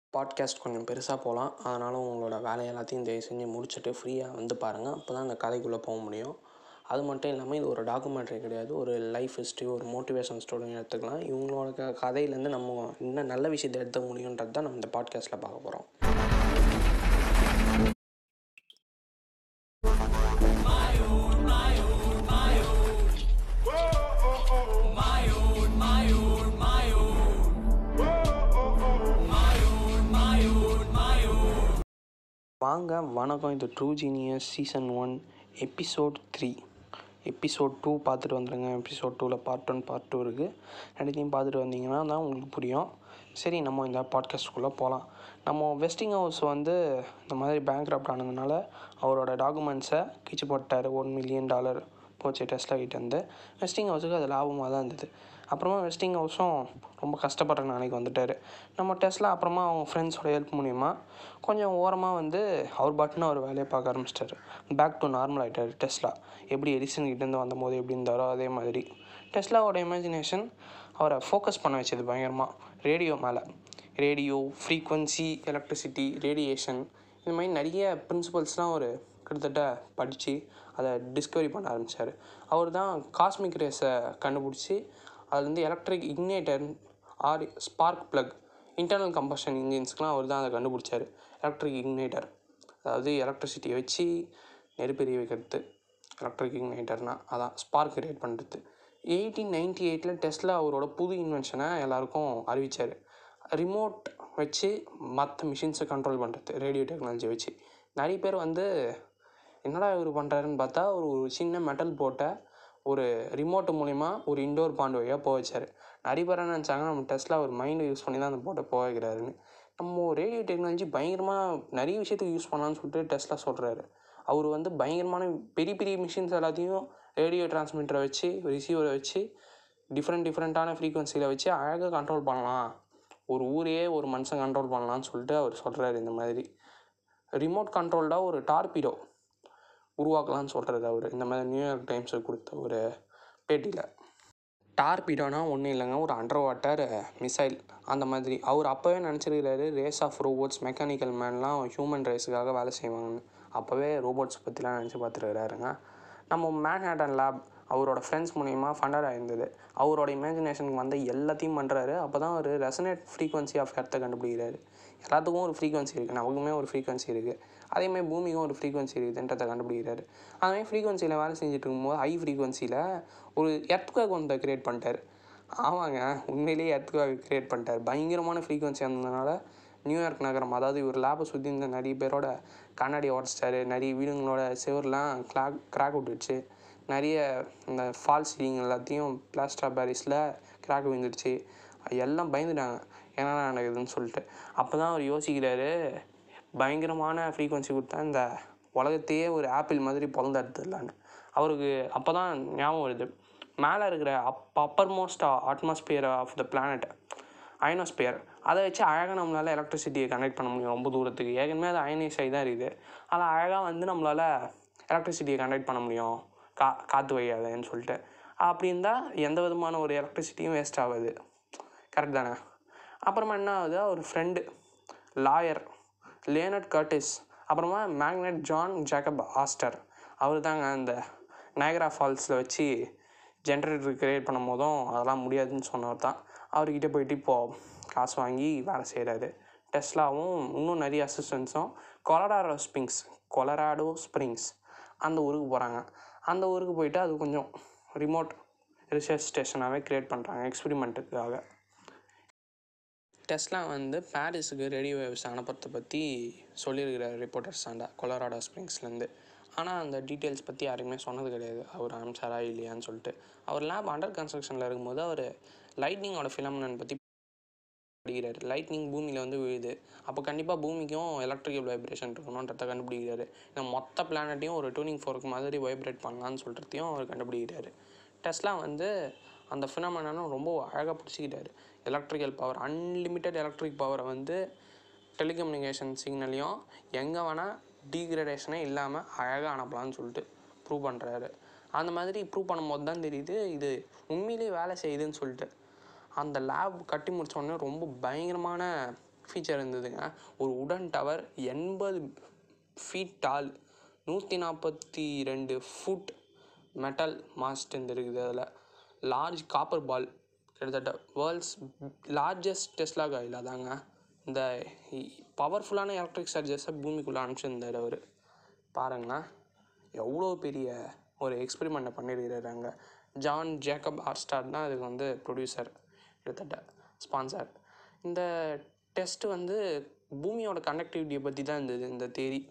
podcast கொஞ்சம் பெருசாக போகலாம் அதனால் உங்களோட வேலை எல்லாத்தையும் தயவு செஞ்சு முடிச்சுட்டு ஃப்ரீயாக வந்து பாருங்கள் அப்போ தான் அந்த கதைக்குள்ளே போக முடியும் அது மட்டும் இல்லாமல் இது ஒரு டாக்குமெண்ட்ரி கிடையாது ஒரு லைஃப் ஹிஸ்ட்ரி ஒரு மோட்டிவேஷன் ஸ்டோரியும் எடுத்துக்கலாம் இவங்களோட க கதையிலேருந்து நம்ம இன்னும் நல்ல விஷயத்தை எடுத்த முடியுன்றது தான் நம்ம இந்த பாட்காஸ்ட்டில் பார்க்க போகிறோம் வாங்க வணக்கம் இது true genius season one episode three episode two பார்த்துட்டு வந்துடுங்க எபிசோட் டூவில் பார்ட் ஒன் பார்ட் டூ இருக்குது ரெண்டுத்தையும் பார்த்துட்டு வந்தீங்கன்னா தான் உங்களுக்கு புரியும் சரி நம்ம இந்த பாட்காஸ்ட்குள்ளே போகலாம் நம்ம வெஸ்டிங் ஹவுஸ் வந்து இந்த மாதிரி பேங்க் ஆனதுனால அவரோட டாக்குமெண்ட்ஸை கிச்சு போட்டார் ஒன் மில்லியன் டாலர் போச்சு டெஸ்லா கிட்டேருந்து வெஸ்டிங் ஹவுஸுக்கு அது லாபமாக தான் இருந்தது அப்புறமா வெஸ்டிங் ஹவுஸும் ரொம்ப கஷ்டப்படுற நாளைக்கு வந்துட்டார் நம்ம டெஸ்லா அப்புறமா அவங்க ஃப்ரெண்ட்ஸோட ஹெல்ப் மூலிமா கொஞ்சம் ஓரமாக வந்து அவர் பாட்டுன்னு அவர் வேலையை பார்க்க ஆரம்பிச்சிட்டாரு பேக் டு நார்மல் ஆகிட்டார் டெஸ்லா எப்படி எடிசன் கிட்டேருந்து வந்தபோது எப்படி இருந்தாரோ அதே மாதிரி டெஸ்லாவோட இமேஜினேஷன் அவரை ஃபோக்கஸ் பண்ண வச்சது பயங்கரமாக ரேடியோ மேலே ரேடியோ ஃப்ரீக்வன்சி எலக்ட்ரிசிட்டி ரேடியேஷன் இது மாதிரி நிறைய ப்ரின்சிபல்ஸ்லாம் ஒரு கிட்டத்தட்ட படித்து அதை டிஸ்கவரி பண்ண ஆரம்பித்தார் அவர் தான் காஸ்மிக் ரேஸை கண்டுபிடிச்சி அதுலேருந்து electric igniter or spark plug internal combustion இன்ஜின்ஸ்க்கெலாம் அவர் தான் அதை கண்டுபிடிச்சார் எலக்ட்ரிக் இக்னேட்டர் அதாவது எலக்ட்ரிசிட்டியை வச்சு நெருப்பெரிய வைக்கிறது எலக்ட்ரிக் இக்னேட்டர்னால் அதான் ஸ்பார்க் கிரியேட் பண்ணுறது எயிட்டீன் நைன்டி எயிட்டில் டெஸ்ட்டில் அவரோட புது இன்வென்ஷனை எல்லாருக்கும் அறிவித்தார் ரிமோட் வச்சு மற்ற மிஷின்ஸை கண்ட்ரோல் பண்ணுறது ரேடியோ டெக்னாலஜி வச்சு நிறைய பேர் வந்து என்னடா இவர் பண்ணுறாருன்னு பார்த்தா ஒரு ஒரு சின்ன மெட்டல் போட்ட ஒரு ரிமோட்டு மூலிமா ஒரு இண்டோர் பாண்ட் வழியாக போக வச்சார் நிறைய பேர் என்ன நினச்சாங்க நம்ம டெஸ்ட்டில் ஒரு மைண்டை யூஸ் பண்ணி தான் அந்த போட்டை போக வைக்கிறாருன்னு நம்ம ரேடியோ டெக்னாலஜி பயங்கரமாக நிறைய விஷயத்துக்கு யூஸ் பண்ணலான்னு சொல்லிட்டு டெஸ்ட்டில் சொல்கிறாரு அவர் வந்து பயங்கரமான பெரிய பெரிய மிஷின்ஸ் எல்லாத்தையும் ரேடியோ டிரான்ஸ்மிட்டரை வச்சு ரிசீவரை வச்சு டிஃப்ரெண்ட் டிஃப்ரெண்ட்டான ஃப்ரீக்வன்சியில் வச்சு அழகாக கண்ட்ரோல் பண்ணலாம் ஒரு ஊரையே ஒரு மனுஷன் கண்ட்ரோல் பண்ணலான்னு சொல்லிட்டு அவர் சொல்கிறாரு இந்த மாதிரி ரிமோட் கண்ட்ரோல்டாக ஒரு டார்பிடோ உருவாக்கலாம்னு சொல்கிறாரு அவர் இந்த மாதிரி நியூயார்க் டைம்ஸுக்கு கொடுத்த ஒரு பேட்டியில் டார்பிடோனா ஒன்றும் இல்லைங்க ஒரு அண்டர் வாட்டர் மிசைல் அந்த மாதிரி அவர் அப்போவே நினச்சிருக்கிறாரு ரேஸ் ஆஃப் ரோபோட்ஸ் மெக்கானிக்கல் மேன்லாம் ஹியூமன் ரேஸுக்காக வேலை செய்வாங்கன்னு அப்போவே ரோபோட்ஸ் பற்றிலாம் நினச்சி பார்த்துருக்கிறாருங்க நம்ம மேன்ஹேட்டன் லேப் அவரோட ஃப்ரெண்ட்ஸ் மூலிமா ஃபண்டட் ஆயிருந்தது அவரோட இமேஜினேஷனுக்கு வந்த எல்லாத்தையும் பண்ணுறாரு அப்போ தான் ஒரு ரெசனேட் ஃப்ரீக்வன்சி ஆஃப் எர்த்தை கண்டுபிடிக்கிறாரு எல்லாத்துக்கும் ஒரு ஃப்ரீக்வன்சி இருக்குது நமக்குமே ஒரு ஃப்ரீக்வன்சி இருக்குது அதேமாதிரி பூமிக்கும் ஒரு ஃப்ரீக்வன்சி இருக்குதுன்றதை கண்டுபிடிக்கிறாரு அதுமாதிரி ஃப்ரீக்வன்சியில் வேலை செஞ்சுட்டு இருக்கும்போது ஹை ஃப்ரீக்வன்சியில் ஒரு எர்த்குவேக் ஒன்றை க்ரியேட் பண்ணிட்டார் ஆமாங்க உண்மையிலேயே எர்த்குவேக் க்ரியேட் பண்ணிட்டார் பயங்கரமான ஃப்ரீக்வன்சி இருந்ததுனால நியூயார்க் நகரம் அதாவது இவர் லேபை சுற்றி இருந்த நிறைய பேரோட கண்ணாடி உடச்சிட்டாரு நிறைய வீடுங்களோட செவர்லாம் கிளாக் கிராக் விட்டுடுச்சு நிறைய இந்த ஃபால் சீலிங் எல்லாத்தையும் பிளாஸ்டர் பாரிஸில் கிராக் விழுந்துடுச்சு எல்லாம் பயந்துட்டாங்க என்ன நடக்குதுன்னு சொல்லிட்டு அப்போ தான் அவர் யோசிக்கிறாரு பயங்கரமான ஃப்ரீக்வன்சி கொடுத்தா இந்த உலகத்தையே ஒரு ஆப்பிள் மாதிரி பிறந்து எடுத்துடலான்னு அவருக்கு அப்போ தான் ஞாபகம் வருது மேலே இருக்கிற up upper most atmosphere of the planet ionosphere அதை வச்சு அழகாக நம்மளால் எலக்ட்ரிசிட்டியை கனெக்ட் பண்ண முடியும் ரொம்ப தூரத்துக்கு ஏற்கனவே அது அயனைஸ் ஆகி தான் இருக்குது அதில் அழகாக வந்து நம்மளால் எலக்ட்ரிசிட்டியை கனெக்ட் பண்ண முடியும் கா காற்று வையாதுன்னு சொல்லிட்டு அப்படி இருந்தால் எந்த விதமான ஒரு எலக்ட்ரிசிட்டியும் வேஸ்ட் ஆகாது கரெக்ட் தானே அப்புறமா என்ன ஆகுது ஒரு ஃப்ரெண்டு லாயர் லேனட் கர்டிஸ் அப்புறமா மேக்னெட் ஜான் ஜேக்கப் ஆஸ்டர் அவர் தாங்க அந்த நயகரா ஃபால்ஸில் வச்சு ஜென்ரேட்டர் க்ரியேட் பண்ணும் போதும் அதெல்லாம் முடியாதுன்னு சொன்னவர் தான் அவர்கிட்ட போயிட்டு இப்போது காசு வாங்கி வேலை செய்கிறாரு டெஸ்லாவும் இன்னும் நிறைய அசிஸ்டன்ஸும் கொலராடோ ஸ்ப்ரிங்ஸ் கொலராடோ ஸ்ப்ரிங்ஸ் அந்த ஊருக்கு போகிறாங்க அந்த ஊருக்கு போயிட்டு அது கொஞ்சம் ரிமோட் ரிசர்ச் ஸ்டேஷனாகவே க்ரியேட் பண்ணுறாங்க எக்ஸ்பிரிமெண்ட்டுக்காக டெஸ்லா வந்து பாரிஸுக்கு ரேடியோ வேவ்ஸ் அனுப்புறதை பற்றி சொல்லியிருக்கிறார் ரிப்போர்ட்டர்ஸ் ஆண்டா கொலராடோ ஸ்ப்ரிங்ஸ்லேருந்து ஆனால் அந்த டீட்டெயில்ஸ் பற்றி யாருக்குமே சொன்னது கிடையாது அவர் அனுப்பிச்சாரா இல்லையான்னு சொல்லிட்டு அவர் லேப் அண்டர் கன்ஸ்ட்ரக்ஷனில் இருக்கும்போது அவர் லைட்னிங்கோட ஃபிலம்னன் பற்றி படிக்கிறார் லைட்னிங் பூமியில் வந்து விழுது அப்போ கண்டிப்பாக பூமிக்கும் எலக்ட்ரிக்கல் வைப்ரேஷன் இருக்கணுன்றத கண்டுபிடிக்கிறாரு இந்த மொத்த பிளானட்டையும் ஒரு டூனிங் ஃபோர்க் மாதிரி வைப்ரேட் பண்ணலான்னு சொல்கிறதையும் அவர் கண்டுபிடிக்கிறாரு டெஸ்லா வந்து அந்த ஃபினாமினானும் ரொம்ப அழகாக பிடிச்சிக்கிட்டாரு எலக்ட்ரிக்கல் பவர் அன்லிமிட்டெட் எலக்ட்ரிக் பவரை வந்து டெலிகம்யூனிகேஷன் சிக்னலையும் எங்கே வேணால் டீக்ரடேஷனே இல்லாமல் அழகாக அனுப்பலாம்னு சொல்லிட்டு ப்ரூவ் பண்ணுறாரு அந்த மாதிரி ப்ரூவ் பண்ணும்போது தான் தெரியுது இது உண்மையிலேயே வேலை செய்யுதுன்னு சொல்லிட்டு அந்த லேப் கட்டி முடிச்ச உடனே ரொம்ப பயங்கரமான ஃபீச்சர் இருந்ததுங்க ஒரு உடன் டவர் எண்பது ஃபீட் டால் நூற்றி நாற்பத்தி ரெண்டு ஃபுட் மெட்டல் மாஸ்ட் இருக்குது அதில் லார்ஜ் காப்பர் பால் கிட்டத்தட்ட வேர்ல்ட்ஸ் லார்ஜஸ்ட் டெஸ்லா காயில் அதாங்க இந்த பவர்ஃபுல்லான எலக்ட்ரிக் சார்ஜஸை பூமிக்குள்ளே அனுப்பிச்சிருந்தார் அவர் பாருங்களேன் எவ்வளோ பெரிய ஒரு எக்ஸ்பெரிமெண்ட்டை பண்ணியிருக்கிறாங்க ஜான் ஜேக்கப் ஹாட்ஸ்டார் தான் இதுக்கு வந்து ப்ரொடியூசர் கிட்டத்தட்ட ஸ்பான்சர் இந்த டெஸ்ட்டு வந்து பூமியோட கண்டக்டிவிட்டியை பற்றி தான் இருந்தது இந்த தேதி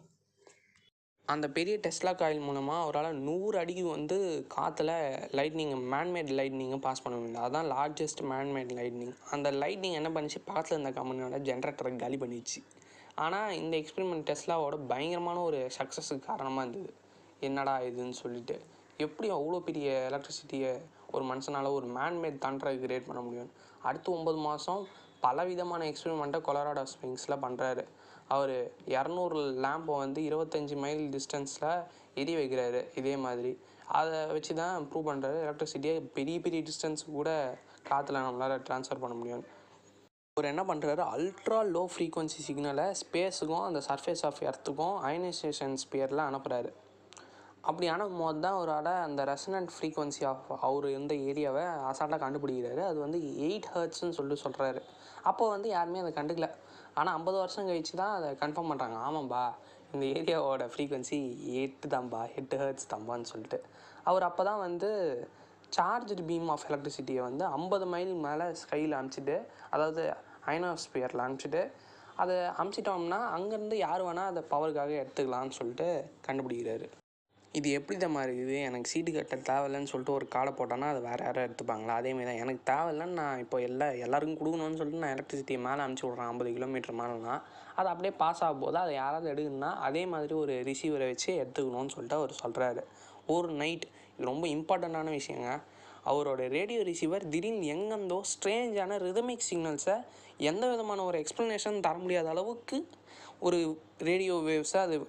அந்த பெரிய டெஸ்லா காயில் மூலமாக அவரால் நூறு அடிக்கு வந்து காற்றுல லைட்னிங் மேன்மேட் லைட்னிங்கை பாஸ் பண்ண முடியல அதுதான் லார்ஜஸ்ட் மேன்மேட் லைட்னிங் அந்த லைட்னிங் என்ன பண்ணிச்சு பக்கத்தில் இருந்த கம்பெனியோட ஜென்ரேட்டரை காலி பண்ணிடுச்சு ஆனால் இந்த எக்ஸ்பெரிமெண்ட் டெஸ்லாவோட பயங்கரமான ஒரு சக்ஸஸுக்கு காரணமாக இருந்தது என்னடா இதுன்னு சொல்லிட்டு எப்படி அவ்வளோ பெரிய எலக்ட்ரிசிட்டியை ஒரு மனுஷனால் ஒரு மேன்மேட் தண்டரை கிரியேட் பண்ண முடியும் அடுத்து ஒம்பது மாதம் பல விதமான எக்ஸ்பெரிமெண்ட்டை கொலராடோ ஸ்ப்ரிங்ஸில் பண்ணுறாரு அவர் இரநூறு லேம்பை வந்து இருபத்தஞ்சி மைல் டிஸ்டன்ஸில் எரிய வைக்கிறாரு இதே மாதிரி அதை வச்சு தான் ப்ரூவ் பண்ணுறாரு எலக்ட்ரிசிட்டியை பெரிய பெரிய டிஸ்டன்ஸ் கூட காற்றுல நம்மளால் ட்ரான்ஸ்ஃபர் பண்ண முடியும் அவர் என்ன பண்ணுறாரு அல்ட்ரா லோ ஃப்ரீக்வன்சி சிக்னலை ஸ்பேஸுக்கும் அந்த சர்ஃபேஸ் ஆஃப் எர்த்துக்கும் அயனைசேஷன் ஸ்பியரில் அனுப்புகிறாரு அப்படி அனுப்பும் போது தான் அவரால் அந்த ரெசனன்ட் ஃப்ரீக்வன்சி ஆஃப் அவர் எந்த ஏரியாவை அசால்ட்டாக கண்டுபிடிக்கிறாரு அது வந்து எயிட் ஹர்ட்ஸ்னு சொல்லிட்டு சொல்கிறாரு அப்போ வந்து யாருமே அதை கண்டுக்கல ஆனால் ஐம்பது வருஷம் கழிச்சு தான் அதை கன்ஃபார்ம் பண்ணுறாங்க ஆமாம்பா இந்த ஏரியாவோட ஃப்ரீக்வன்சி எட்டு தான்பா எட்டு ஹர்ட்ஸ் தான்பான்னு சொல்லிட்டு அவர் அப்போ தான் வந்து சார்ஜ்டு பீம் ஆஃப் எலக்ட்ரிசிட்டியை வந்து ஐம்பது மைல் மேலே ஸ்கையில் அனுப்பிச்சிட்டு அதாவது ஐனாஸ்பியரில் அனுப்பிச்சிட்டு அதை அமுச்சிட்டோம்னா அங்கேருந்து யார் வேணால் அதை பவருக்காக எடுத்துக்கலாம்னு சொல்லிட்டு கண்டுபிடிக்கிறாரு இது எப்படி தான் இருக்குது எனக்கு சீட்டு கட்ட தேவையில்லைன்னு சொல்லிட்டு ஒரு காடை போட்டோன்னா அது வேறு யாரும் எடுத்துப்பாங்களா அதேமாரி தான் எனக்கு தேவையில்லைன்னு நான் இப்போ எல்லா எல்லாருக்கும் கொடுக்கணும்னு சொல்லிட்டு நான் எலக்ட்ரிசிட்டியை மேலே அனுப்பிச்சி விட்றேன் ஐம்பது கிலோமீட்டர் மேலேனா அது அப்படியே பாஸ் ஆகும் போது அதை யாராவது எடுக்கணும்னா அதே மாதிரி ஒரு ரிசீவரை வச்சு எடுத்துக்கணும்னு சொல்லிட்டு அவர் சொல்கிறாரு ஒரு நைட் இது ரொம்ப இம்பார்ட்டண்ட்டான விஷயங்க அவரோட ரேடியோ ரிசீவர் திடீர்னு எங்கேருந்தோ ஸ்ட்ரேஞ்சான ரிதமிக் சிக்னல்ஸை எந்த விதமான ஒரு எக்ஸ்ப்ளனேஷன் தர முடியாத அளவுக்கு ஒரு ரேடியோ வேவ்ஸை அது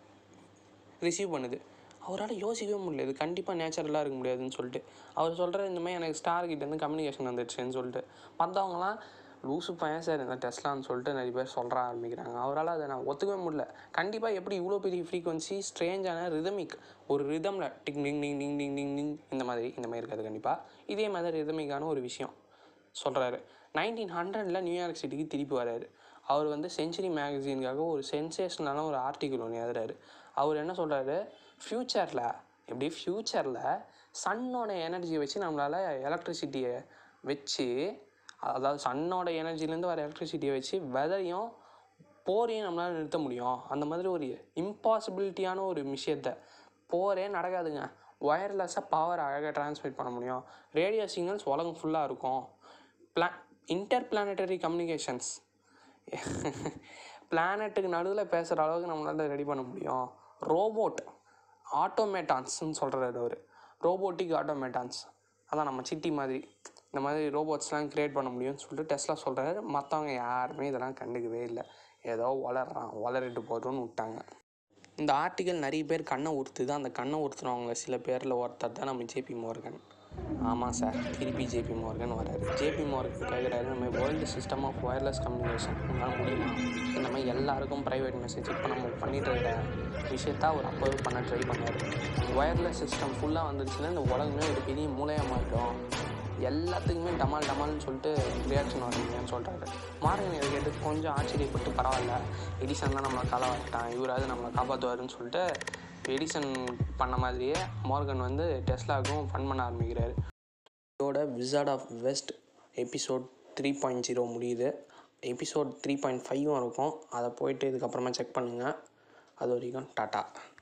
ரிசீவ் பண்ணுது அவரால் யோசிக்கவே முடியல இது கண்டிப்பாக நேச்சுரலாக இருக்க முடியாதுன்னு சொல்லிட்டு அவர் சொல்கிற இந்த மாதிரி எனக்கு ஸ்டார் கிட்டேருந்து கம்யூனிகேஷன் வந்துடுச்சுன்னு சொல்லிட்டு மற்றவங்களாம் லூசு பையன் சார் இந்த டெஸ்ட்லான்னு சொல்லிட்டு நிறைய பேர் சொல்கிற ஆரம்பிக்கிறாங்க அவரால் அதை நான் ஒத்துக்கவே முடியல கண்டிப்பாக எப்படி இவ்வளோ பெரிய ஃப்ரீக்வன்சி ஸ்ட்ரேஞ்சான ரிதமிக் ஒரு ரிதமில் டிங் டிங் டிங் டிங் டிங் டிங் டிங் இந்த மாதிரி இந்த மாதிரி இருக்காது கண்டிப்பாக இதே மாதிரி ரிதமிக்கான ஒரு விஷயம் சொல்கிறாரு நைன்டீன் ஹண்ட்ரடில் நியூயார்க் சிட்டிக்கு திருப்பி வராரு அவர் வந்து செஞ்சுரி மேகசினுக்காக ஒரு சென்சேஷனான ஒரு ஆர்டிக்கிள் ஒன்று எழுதுறாரு அவர் என்ன சொல்கிறாரு ஃப்யூச்சரில் எப்படி ஃப்யூச்சரில் சன்னோட எனர்ஜியை வச்சு நம்மளால் எலக்ட்ரிசிட்டியை வச்சு அதாவது சன்னோட எனர்ஜிலேருந்து வர எலக்ட்ரிசிட்டியை வச்சு வெதையும் போரையும் நம்மளால் நிறுத்த முடியும் அந்த மாதிரி ஒரு இம்பாசிபிலிட்டியான ஒரு விஷயத்த போரே நடக்காதுங்க ஒயர்லெஸ்ஸாக பவர் அழகாக ட்ரான்ஸ்மிட் பண்ண முடியும் ரேடியோ சிக்னல்ஸ் உலகம் ஃபுல்லாக இருக்கும் பிளா இன்டர் பிளானட்டரி கம்யூனிகேஷன்ஸ் பிளானட்டுக்கு நடுவில் பேசுகிற அளவுக்கு நம்மளால் ரெடி பண்ண முடியும் ரோபோட் ஆட்டோமேட்டான்ஸ்னு சொல்கிறாரு அவர் ரோபோட்டிக் ஆட்டோமேட்டான்ஸ் அதான் நம்ம சிட்டி மாதிரி இந்த மாதிரி ரோபோட்ஸ்லாம் க்ரியேட் பண்ண முடியும்னு சொல்லிட்டு டெஸ்லா சொல்கிறாரு மற்றவங்க யாருமே இதெல்லாம் கண்டுக்கவே இல்லை ஏதோ வளர்றான் வளரிட்டு போதும்னு விட்டாங்க இந்த ஆர்டிக்கல் நிறைய பேர் கண்ணை உறுத்துது அந்த கண்ணை உறுத்துறவங்க சில பேரில் ஒருத்தர் தான் நம்ம ஜேபி மோர்கன் ஆமாம் சார் திருப்பி ஜேபி மோர்கன் வராரு ஜேபி மோர்கன் கேட்குறாரு நம்ம world system of wireless communication உங்களால் முடியுமா இந்த மாதிரி எல்லாருக்கும் ப்ரைவேட் மெசேஜ் இப்போ நம்ம பண்ணிட்டு இருக்கிற விஷயத்த அவர் அப்போவே பண்ண ட்ரை பண்ணார் ஒயர்லெஸ் சிஸ்டம் ஃபுல்லாக வந்துருச்சுன்னா இந்த உலகமே ஒரு பெரிய மூலையாக மாறிடும் எல்லாத்துக்குமே டமால் டமால்னு சொல்லிட்டு ரியாக்ஷன் வருவீங்கன்னு சொல்கிறாரு மார்கன் இதை கேட்டு கொஞ்சம் ஆச்சரியப்பட்டு பரவாயில்ல எடிசன் தான் நம்மளை காலை வரட்டான் இவராது நம்மளை காப்பாற்றுவாருன்னு சொல்லிட்டு எடிசன் பண்ண மாதிரியே மார்கன் வந்து டெஸ்லாவுக்கும் ஃபன் பண்ண ஆரம்பிக்கிறாரு இதோட wizard of west episode three point zero முடியுது எபிசோட் த்ரீ பாயிண்ட் ஃபைவும் இருக்கும் அதை போயிட்டு இதுக்கப்புறமா செக் பண்ணுங்கள் அது வரைக்கும் டாட்டா